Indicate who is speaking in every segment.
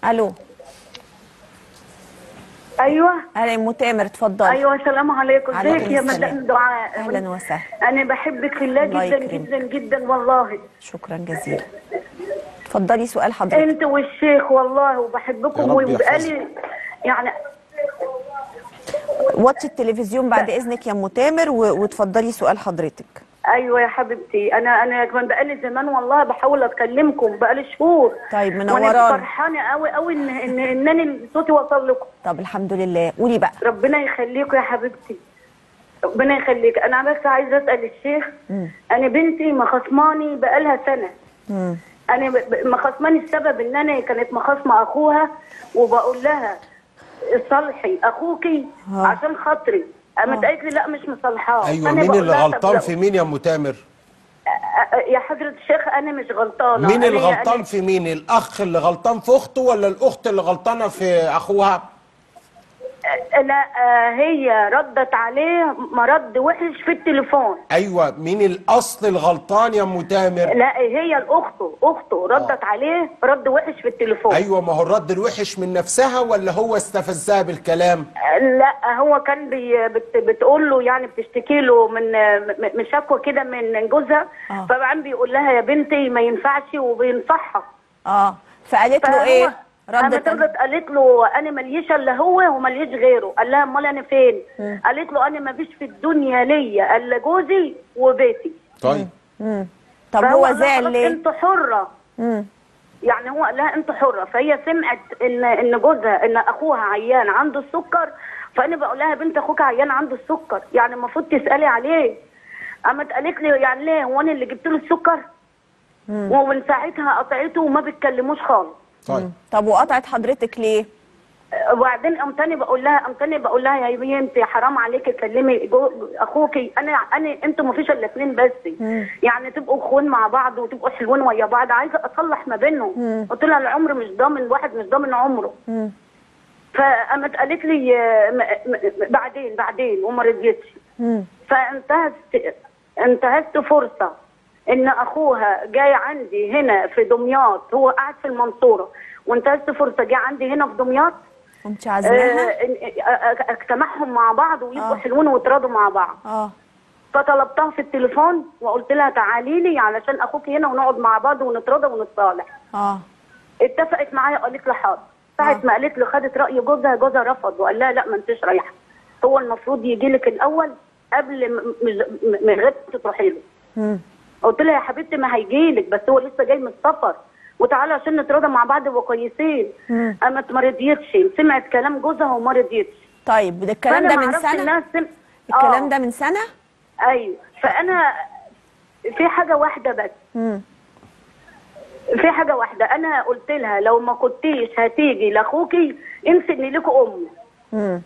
Speaker 1: الو
Speaker 2: ايوه
Speaker 1: اهلا يا ام تامر اتفضلي
Speaker 2: ايوه السلام عليكم
Speaker 1: عليكم
Speaker 2: ازيك يا
Speaker 1: السلام.
Speaker 2: مدام دعاء
Speaker 1: اهلا وسهلا
Speaker 2: انا بحبك في الله
Speaker 1: الله
Speaker 2: جدا
Speaker 1: يكرمك.
Speaker 2: جدا جدا والله
Speaker 1: شكرا جزيلا اتفضلي سؤال حضرتك
Speaker 2: انت والشيخ والله وبحبكم
Speaker 3: يا رب
Speaker 2: وبقالي يعني
Speaker 1: وطي التلفزيون بعد اذنك يا ام تامر و- واتفضلي سؤال حضرتك
Speaker 2: ايوه يا حبيبتي انا انا كمان بقالي زمان والله بحاول اكلمكم بقالي شهور
Speaker 1: طيب
Speaker 2: وانا
Speaker 1: منورانا
Speaker 2: فرحانه قوي قوي ان ان ان انا صوتي وصل لكم
Speaker 1: طب الحمد لله قولي بقى
Speaker 2: ربنا يخليكم يا حبيبتي ربنا يخليك انا بس عايزه اسال الشيخ انا بنتي مخصماني بقالها سنه
Speaker 1: مم.
Speaker 2: انا ب- ب- مخصماني السبب ان انا كانت مخاصمه اخوها وبقول لها صلحي اخوكي
Speaker 1: آه.
Speaker 2: عشان خاطري قامت قالت لي لا مش مصالحاه
Speaker 3: ايوه
Speaker 2: أنا
Speaker 3: مين
Speaker 2: بقول
Speaker 3: اللي
Speaker 2: لها طب
Speaker 3: غلطان
Speaker 2: لو-
Speaker 3: في مين يا ام تامر
Speaker 2: أ- أ- يا حضره الشيخ انا مش غلطانه
Speaker 3: مين
Speaker 2: أنا-
Speaker 3: اللي غلطان
Speaker 2: أنا-
Speaker 3: في مين الاخ اللي غلطان في اخته ولا الاخت اللي غلطانه في اخوها
Speaker 2: لا آه، هي ردت عليه مرد وحش في التليفون
Speaker 3: ايوه مين الاصل الغلطان يا ام تامر
Speaker 2: لا هي الاخته اخته ردت عليه رد وحش في التليفون
Speaker 3: ايوه ما هو الرد الوحش من نفسها ولا هو استفزها بالكلام
Speaker 2: لا هو كان بي بت بتقول له يعني بتشتكي له من م- من شكوى كده من جوزها
Speaker 1: آه.
Speaker 2: فبعدين بيقول لها يا بنتي ما ينفعش وبينصحها
Speaker 1: اه فقالت له
Speaker 2: فهو
Speaker 1: ايه
Speaker 2: قامت
Speaker 1: ردت
Speaker 2: ردت قالت له انا ماليش الا هو وماليش غيره قال لها امال انا فين قالت له انا ما فيش في الدنيا ليا الا جوزي وبيتي
Speaker 3: طيب
Speaker 1: مم. طب
Speaker 2: فهو
Speaker 1: هو
Speaker 2: قال لها
Speaker 1: زعل
Speaker 2: خلاص
Speaker 1: ليه
Speaker 2: انت حره
Speaker 1: مم.
Speaker 2: يعني هو قال لها انت حره فهي سمعت ان ان جوزها ان اخوها عيان عنده السكر فانا بقول لها بنت اخوك عيان عنده السكر يعني المفروض تسالي عليه قامت قالت لي يعني ليه هو انا اللي جبت له السكر ومن ساعتها قطعته وما بيتكلموش خالص
Speaker 3: طيب
Speaker 1: طب وقطعت حضرتك ليه
Speaker 2: وبعدين قمت تاني بقول لها قمت تاني بقول لها يا بنتي حرام عليكي تكلمي جو- اخوكي انا انا انتوا ما فيش الا اتنين بس يعني تبقوا اخوان مع بعض وتبقوا حلوين ويا بعض عايزه اصلح ما بينهم قلت لها العمر مش ضامن واحد مش ضامن عمره فقامت قالت لي آه، م- م- بعدين بعدين وما رضيتش
Speaker 1: مم.
Speaker 2: فانتهزت انتهزت فرصه ان اخوها جاي عندي هنا في دمياط هو قاعد في المنصوره وانتهزت فرصه جه عندي هنا في دمياط
Speaker 1: قمت عازماها
Speaker 2: آه، إن- آه، اجتمعهم مع بعض ويبقوا
Speaker 1: آه.
Speaker 2: حلوين ويتراضوا مع بعض
Speaker 1: اه
Speaker 2: فطلبتها في التليفون وقلت لها تعالي لي علشان اخوك هنا ونقعد مع بعض ونتراضى ونتصالح
Speaker 1: اه
Speaker 2: اتفقت معايا قالت لي حاضر ساعة ما قالت لي خدت رأي جوزها جوزها رفض وقال لها لا ما انتش رايحة هو المفروض يجي لك الأول قبل م- مش- م- من غير ما تروحي له
Speaker 1: مم.
Speaker 2: قلت لها يا حبيبتي ما هيجي لك بس هو لسه جاي من السفر وتعالى عشان نتراضى مع بعض نبقى كويسين قامت ما رضيتش سمعت كلام جوزها وما رضيتش
Speaker 1: طيب ده الكلام
Speaker 2: فأنا
Speaker 1: ده
Speaker 2: ما
Speaker 1: من
Speaker 2: عرفت
Speaker 1: سنه
Speaker 2: إنها سم...
Speaker 1: الكلام
Speaker 2: آه.
Speaker 1: ده من سنه
Speaker 2: ايوه فانا في حاجه واحده بس
Speaker 1: مم.
Speaker 2: في حاجه واحده انا قلت لها لو ما كنتيش هتيجي لاخوكي انسي ان ليكوا ام
Speaker 1: مم.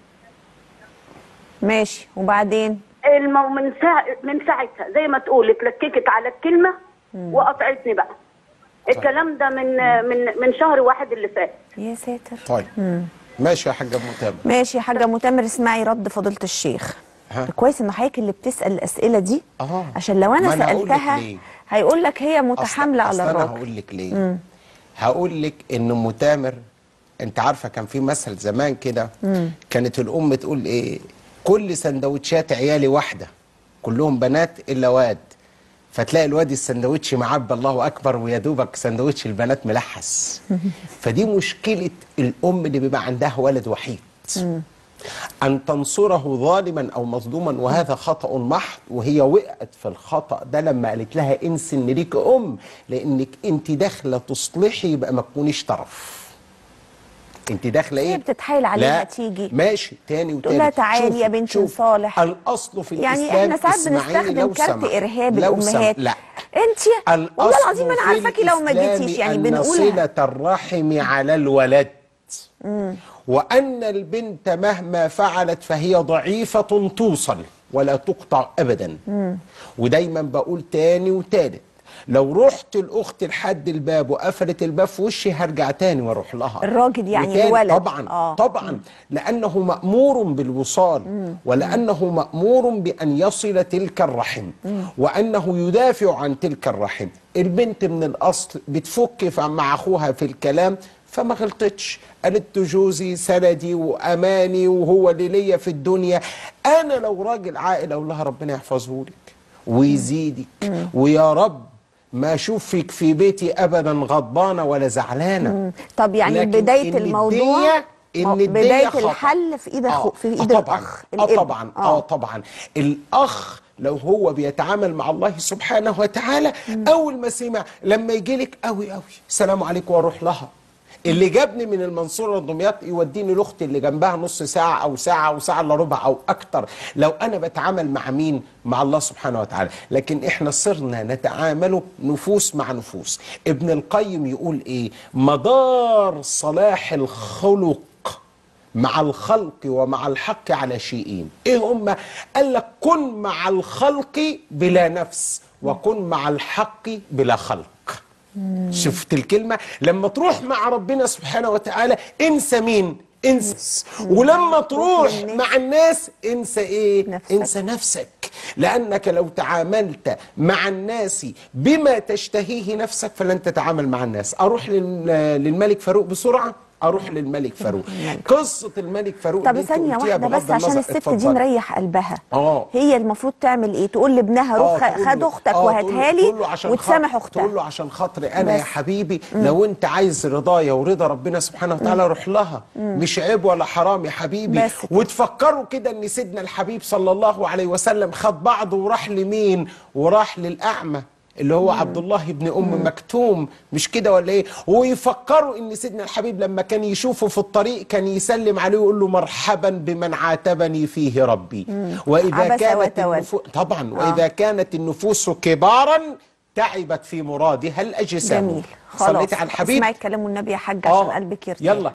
Speaker 1: ماشي وبعدين
Speaker 2: المو من ساعة من ساعتها زي ما تقول اتلككت على الكلمه وقطعتني بقى الكلام ده من من من شهر واحد اللي فات
Speaker 1: يا ساتر
Speaker 3: طيب ماشي يا حاجه ام تامر
Speaker 1: ماشي يا حاجه متامر اسمعي رد فضيله الشيخ
Speaker 3: ها.
Speaker 1: كويس ان حضرتك اللي بتسال الاسئله دي
Speaker 3: آه.
Speaker 1: عشان لو
Speaker 3: ما
Speaker 1: انا
Speaker 3: أنا هقول لك
Speaker 1: سالتها
Speaker 3: ليه.
Speaker 1: هيقول لك هي
Speaker 3: أصل-
Speaker 1: متحامله
Speaker 3: أصل
Speaker 1: على
Speaker 3: انا
Speaker 1: الراجل
Speaker 3: هقول لك ليه هقول لك ان ام تامر انت عارفه كان في مثل زمان كده كانت الام تقول ايه كل سندوتشات عيالي واحده كلهم بنات الا واد فتلاقي الواد السندوتش معبى الله اكبر ويا دوبك سندوتش البنات ملحس فدي مشكله الام اللي بيبقى عندها ولد وحيد أن تنصره ظالما أو مظلوما وهذا خطأ محض وهي وقعت في الخطأ ده لما قالت لها انسي إن ليك أم لأنك أنت داخلة تصلحي يبقى ما تكونيش طرف أنت داخلة إيه؟
Speaker 1: هي بتتحايل عليها
Speaker 3: لا
Speaker 1: تيجي.
Speaker 3: ماشي تاني وتالت
Speaker 1: تقول لها تعالي
Speaker 3: شوفي-
Speaker 1: يا بنتي
Speaker 3: شوفي،
Speaker 1: نصالح.
Speaker 3: الأصل في
Speaker 1: يعني
Speaker 3: الإسلام
Speaker 1: احنا ساعات
Speaker 3: اسمعيني
Speaker 1: بنستخدم
Speaker 3: لو
Speaker 1: كارت
Speaker 3: سمحت.
Speaker 1: ارهاب
Speaker 3: لو
Speaker 1: الامهات
Speaker 3: سمحت. لا
Speaker 1: انت والله
Speaker 3: الأصل
Speaker 1: العظيم انا
Speaker 3: في
Speaker 1: عارفاكي لو ما
Speaker 3: الإسلام
Speaker 1: جيتيش يعني
Speaker 3: أن
Speaker 1: بنقولها
Speaker 3: صلة الرحم على الولد وأن البنت مهما فعلت فهي ضعيفة توصل ولا تقطع أبدا ودايما بقول تاني وتالت لو رحت الأخت لحد الباب وقفلت الباب في وشي هرجع تاني واروح لها
Speaker 1: الراجل يعني
Speaker 3: وتاني
Speaker 1: الولد.
Speaker 3: طبعا
Speaker 1: آه.
Speaker 3: طبعا لأنه مأمور بالوصال ولأنه مأمور بأن يصل تلك الرحم وأنه يدافع عن تلك الرحم البنت من الأصل بتفك ف- مع أخوها في الكلام فما غلطتش قالت له جوزي سندي واماني وهو اللي ليا في الدنيا انا لو راجل عاقل اقول لها ربنا يحفظه لك ويزيدك ويا رب ما اشوفك في بيتي ابدا غضبانه ولا زعلانه
Speaker 1: طب يعني
Speaker 3: لكن
Speaker 1: بدايه
Speaker 3: إن
Speaker 1: الموضوع
Speaker 3: الدية- إن
Speaker 1: مو-
Speaker 3: الدية
Speaker 1: بدايه
Speaker 3: خطأ.
Speaker 1: الحل في ايد اخو في ايد
Speaker 3: آه طبعا
Speaker 1: الاخ
Speaker 3: اه
Speaker 1: الابن.
Speaker 3: طبعا اه طبعا الاخ لو هو بيتعامل مع الله سبحانه وتعالى اول ما سمع لما يجي لك قوي قوي السلام عليكم واروح لها اللي جابني من المنصوره لدمياط يوديني لاختي اللي جنبها نص ساعه او ساعه او ساعه الا ربع او اكتر لو انا بتعامل مع مين مع الله سبحانه وتعالى لكن احنا صرنا نتعامل نفوس مع نفوس ابن القيم يقول ايه مدار صلاح الخلق مع الخلق ومع الحق على شيئين ايه هما قال لك كن مع الخلق بلا نفس وكن مع الحق بلا خلق شفت الكلمة لما تروح مع ربنا سبحانه وتعالى انسى مين انسى ولما تروح
Speaker 1: للناس.
Speaker 3: مع الناس انسى ايه
Speaker 1: نفسك.
Speaker 3: انسى نفسك لانك لو تعاملت مع الناس بما تشتهيه نفسك فلن تتعامل مع الناس اروح لل- للملك فاروق بسرعة اروح للملك فاروق قصة الملك فاروق
Speaker 1: طب
Speaker 3: دي أنت
Speaker 1: ثانية
Speaker 3: قلتيها
Speaker 1: واحدة
Speaker 3: بغض
Speaker 1: بس عشان
Speaker 3: النظر.
Speaker 1: الست دي
Speaker 3: اتفضلي.
Speaker 1: مريح قلبها
Speaker 3: اه.
Speaker 1: هي المفروض تعمل ايه تقول لابنها روح
Speaker 3: آه، تقول
Speaker 1: خد
Speaker 3: له-
Speaker 1: اختك
Speaker 3: آه، تقول
Speaker 1: وهاتها
Speaker 3: له-
Speaker 1: لي
Speaker 3: تقول له عشان
Speaker 1: وتسامح
Speaker 3: خاطر-
Speaker 1: اختها
Speaker 3: تقول له عشان خاطري انا يا
Speaker 1: بس.
Speaker 3: حبيبي لو انت عايز رضايا ورضا ربنا سبحانه وتعالى روح لها مش عيب ولا حرام يا حبيبي
Speaker 1: بس كده.
Speaker 3: وتفكروا كده ان سيدنا الحبيب صلى الله عليه وسلم خد بعضه وراح لمين وراح للاعمى اللي هو عبد الله بن ام مكتوم مش كده ولا ايه ويفكروا ان سيدنا الحبيب لما كان يشوفه في الطريق كان يسلم عليه ويقول له مرحبا بمن عاتبني فيه ربي واذا
Speaker 1: عبس
Speaker 3: كانت
Speaker 1: وتولى.
Speaker 3: النفوس طبعا واذا كانت النفوس كبارا تعبت في مرادها الاجسام
Speaker 1: جميل خلاص
Speaker 3: صليت على الحبيب
Speaker 1: اسمعي كلام النبي يا حاج عشان
Speaker 3: آه.
Speaker 1: قلبك يرتاح
Speaker 3: يلا